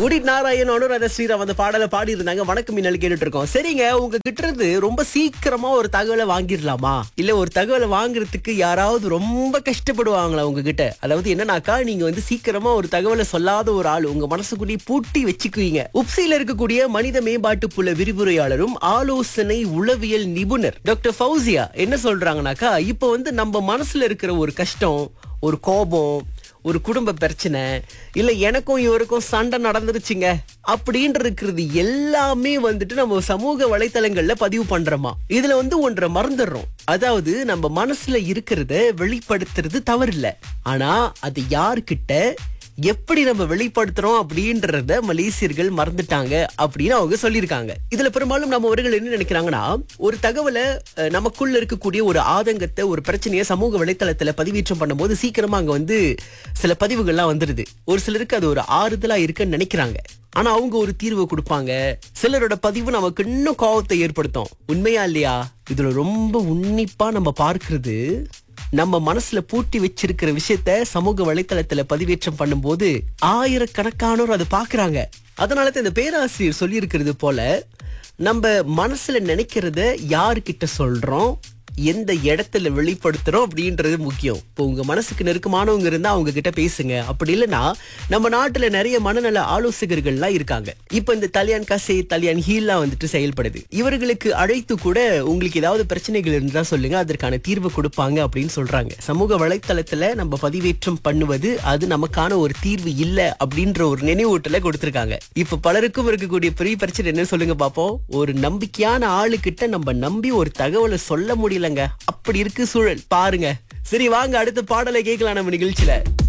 உடிட் நாராயண் அனுராதா ஸ்ரீராம் அந்த பாடலை பாடி இருந்தாங்க வணக்கம் மின்னல் கேட்டுட்டு இருக்கோம் சரிங்க உங்க கிட்ட இருந்து ரொம்ப சீக்கிரமா ஒரு தகவலை வாங்கிடலாமா இல்ல ஒரு தகவலை வாங்குறதுக்கு யாராவது ரொம்ப கஷ்டப்படுவாங்களா உங்ககிட்ட அதாவது என்னன்னாக்கா நீங்க வந்து சீக்கிரமா ஒரு தகவலை சொல்லாத ஒரு ஆள் உங்க மனசுக்குள்ளேயே பூட்டி வச்சுக்குவீங்க உப்சியில இருக்கக்கூடிய மனித மேம்பாட்டு புல விரிவுரையாளரும் ஆலோசனை உளவியல் நிபுணர் டாக்டர் ஃபௌசியா என்ன சொல்றாங்கனாக்கா இப்போ வந்து நம்ம மனசுல இருக்கிற ஒரு கஷ்டம் ஒரு கோபம் ஒரு குடும்ப பிரச்சனை இல்ல எனக்கும் இவருக்கும் சண்டை நடந்துருச்சுங்க அப்படின்ற இருக்கிறது எல்லாமே வந்துட்டு நம்ம சமூக வலைத்தளங்கள்ல பதிவு பண்றோமா இதுல வந்து ஒன்றை மறந்துடுறோம் அதாவது நம்ம மனசுல இருக்கிறத வெளிப்படுத்துறது தவறில்ல ஆனா அது யார்கிட்ட எப்படி நம்ம வெளிப்படுத்துறோம் அப்படின்றத மலேசியர்கள் மறந்துட்டாங்க அப்படின்னு அவங்க சொல்லியிருக்காங்க இதுல பெரும்பாலும் நம்ம அவர்கள் என்ன நினைக்கிறாங்கன்னா ஒரு தகவலை அஹ், நமக்குள்ள இருக்கக்கூடிய ஒரு ஆதங்கத்தை ஒரு பிரச்சனையை சமூக வலைத்தளத்துல பதிவேற்றம் பண்ணும்போது சீக்கிரமா அங்க வந்து சில பதிவுகள்லாம் வந்துருது ஒரு சிலருக்கு அது ஒரு ஆறுதலா இருக்குன்னு நினைக்கிறாங்க ஆனா அவங்க ஒரு தீர்வு கொடுப்பாங்க சிலரோட பதிவு நமக்கு இன்னும் கோபத்தை ஏற்படுத்தும் உண்மையா இல்லையா இதுல ரொம்ப உன்னிப்பா நம்ம பார்க்கிறது நம்ம மனசுல பூட்டி வச்சிருக்கிற விஷயத்த சமூக வலைத்தளத்துல பதிவேற்றம் பண்ணும்போது ஆயிரக்கணக்கானோர் அதை பாக்குறாங்க அதனால தான் இந்த பேராசிரியர் சொல்லியிருக்கிறது போல நம்ம மனசுல நினைக்கிறத யாருக்கிட்ட சொல்றோம் எந்த இடத்துல வெளிப்படுத்துறோம் அப்படின்றது முக்கியம் இப்போ உங்க மனசுக்கு நெருக்கமானவங்க இருந்தா அவங்க கிட்ட பேசுங்க அப்படி இல்லைன்னா நம்ம நாட்டுல நிறைய மனநல ஆலோசகர்கள்லாம் இருக்காங்க இப்ப இந்த தலியான் கசே தலியான் ஹீல்லாம் வந்துட்டு செயல்படுது இவர்களுக்கு அழைத்து கூட உங்களுக்கு ஏதாவது பிரச்சனைகள் இருந்தா சொல்லுங்க அதற்கான தீர்வு கொடுப்பாங்க அப்படின்னு சொல்றாங்க சமூக வலைத்தளத்துல நம்ம பதிவேற்றம் பண்ணுவது அது நமக்கான ஒரு தீர்வு இல்ல அப்படின்ற ஒரு நினைவூட்டலை கொடுத்திருக்காங்க இப்ப பலருக்கும் இருக்கக்கூடிய பெரிய பிரச்சனை என்ன சொல்லுங்க பாப்போம் ஒரு நம்பிக்கையான ஆளுகிட்ட நம்ம நம்பி ஒரு தகவலை சொல்ல முடியலங்க அப்படி இருக்கு சூழல் பாருங்க சரி வாங்க அடுத்த பாடலை கேட்கலாம் நம்ம நிகழ்ச்சியில